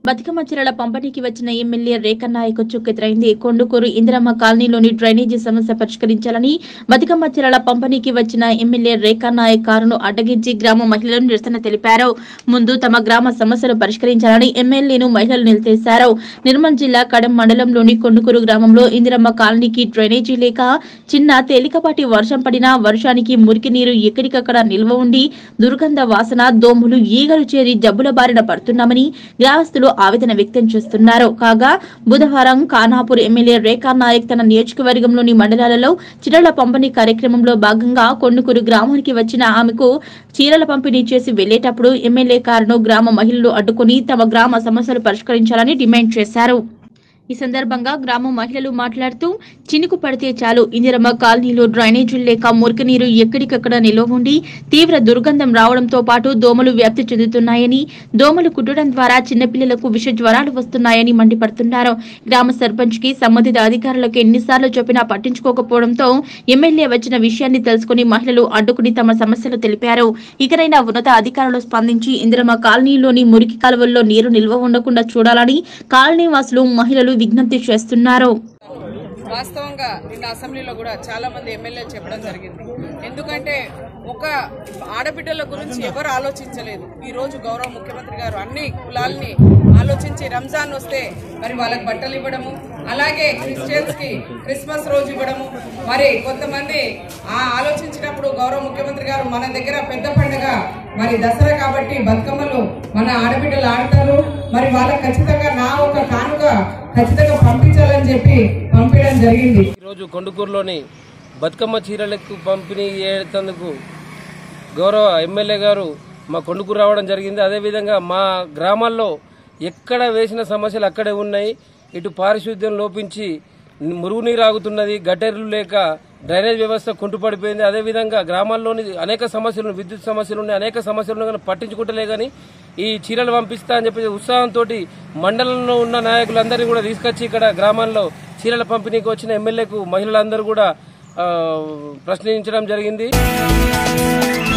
బతుకమ్మ చీరల పంపిణీకి వచ్చిన ఎమ్మెల్యే రేఖ నాయక్ చుక్కెదురైంది కొండుకూరు ఇందిరమ్మ కాలనీలోని డ్రైనేజీ సమస్య పరిష్కరించాలని బతుకమ్మ చీరల పంపిణీకి వచ్చిన ఎమ్మెల్యే రేఖ నాయక్ కారును అడ్డగించి గ్రామ మహిళలు నిరసన తెలిపారు ముందు తమ గ్రామ సమస్యలు పరిష్కరించాలని ఎమ్మెల్యేను మహిళలు నిలదీశారు నిర్మల్ జిల్లా కడెం మండలంలోని కొండుకూరు గ్రామంలో ఇందిరమ్మ కాలనీకి డ్రైనేజీ లేక చిన్న తేలికపాటి వర్షం పడినా వర్షానికి మురికి నీరు ఎక్కడికక్కడ నిల్వ ఉండి దుర్గంధ వాసన దోమలు ఈగలు చేరి జబ్బుల బారిన పడుతున్నామని గ్రామస్తులు ఆవేదన వ్యక్తం చేస్తున్నారు కాగా బుధవారం ఖానాపూర్ ఎమ్మెల్యే రేఖా నాయక్ తన నియోజకవర్గంలోని మండలాలలో చీరల పంపిణీ కార్యక్రమంలో భాగంగా కొండుకూరు గ్రామానికి వచ్చిన ఆమెకు చీరల పంపిణీ చేసి వెళ్లేటప్పుడు ఎమ్మెల్యే కారును గ్రామ మహిళలు అడ్డుకుని తమ గ్రామ సమస్యలు పరిష్కరించాలని డిమాండ్ చేశారు ఈ సందర్భంగా గ్రామ మహిళలు మాట్లాడుతూ చినుకు పడితే చాలు ఇందిరమ్మ కాలనీలో డ్రైనేజీలు లేక మురికి నీరు ఎక్కడికక్కడ నిల్వ ఉండి తీవ్ర దుర్గంధం రావడంతో పాటు దోమలు వ్యాప్తి చెందుతున్నాయని దోమలు కుట్టడం ద్వారా చిన్నపిల్లలకు విష జ్వరాలు వస్తున్నాయని మండిపడుతున్నారు గ్రామ సర్పంచ్ కి సంబంధిత అధికారులకు ఎన్నిసార్లు చెప్పినా పట్టించుకోకపోవడంతో ఎమ్మెల్యే వచ్చిన విషయాన్ని తెలుసుకుని మహిళలు అడ్డుకుని తమ సమస్యలు తెలిపారు ఇకనైనా ఉన్నత అధికారులు స్పందించి ఇందిరమ్మ కాలనీలోని మురికి కాలువల్లో నీరు నిల్వ ఉండకుండా చూడాలని కాలనీ వాసులు మహిళలు విజ్ఞప్తి చేస్తున్నారు వాస్తవంగా నిన్న అసెంబ్లీలో కూడా చాలా మంది ఎమ్మెల్యేలు చెప్పడం జరిగింది ఎందుకంటే ఒక ఆడబిడ్డల గురించి ఎవరు ఆలోచించలేదు ఈ రోజు గౌరవ ముఖ్యమంత్రి గారు అన్ని కులాల్ని ఆలోచించి రంజాన్ వస్తే మరి వాళ్ళకి బట్టలు ఇవ్వడము అలాగే క్రిస్టియన్స్ కి క్రిస్మస్ రోజు ఇవ్వడము మరి కొంతమంది ఆ ఆలోచించినప్పుడు గౌరవ ముఖ్యమంత్రి గారు మన దగ్గర పెద్ద పండుగ మరి దసరా కాబట్టి బతుకమ్మలు మన ఆడబిడ్డలు ఆడతారు మరి వాళ్ళకి ఖచ్చితంగా నా ఒక కానుక ఖచ్చితంగా పంపించాలని చెప్పి పంపించడం జరిగింది ఈరోజు కొండుకూరులోని బతుకమ్మ చీరలకు పంపిణీ చేసేందుకు గౌరవ ఎమ్మెల్యే గారు మా కొండుకూరు రావడం జరిగింది అదేవిధంగా మా గ్రామాల్లో ఎక్కడ వేసిన సమస్యలు అక్కడే ఉన్నాయి ఇటు పారిశుద్ధ్యం లోపించి మురుగునీరు ఆగుతున్నది గటర్లు లేక డ్రైనేజ్ వ్యవస్థ కుంటుపడిపోయింది అదేవిధంగా గ్రామాల్లోని అనేక సమస్యలు విద్యుత్ సమస్యలు ఉన్నాయి అనేక సమస్యలు కానీ పట్టించుకుంటలే కానీ ఈ చీరలు పంపిస్తా అని చెప్పి ఉత్సాహంతో మండలంలో ఉన్న నాయకులందరినీ కూడా తీసుకొచ్చి ఇక్కడ గ్రామాల్లో చీరల పంపిణీకి వచ్చిన ఎమ్మెల్యేకు మహిళలందరూ కూడా ఆ, ప్రశ్నించడం జరిగింది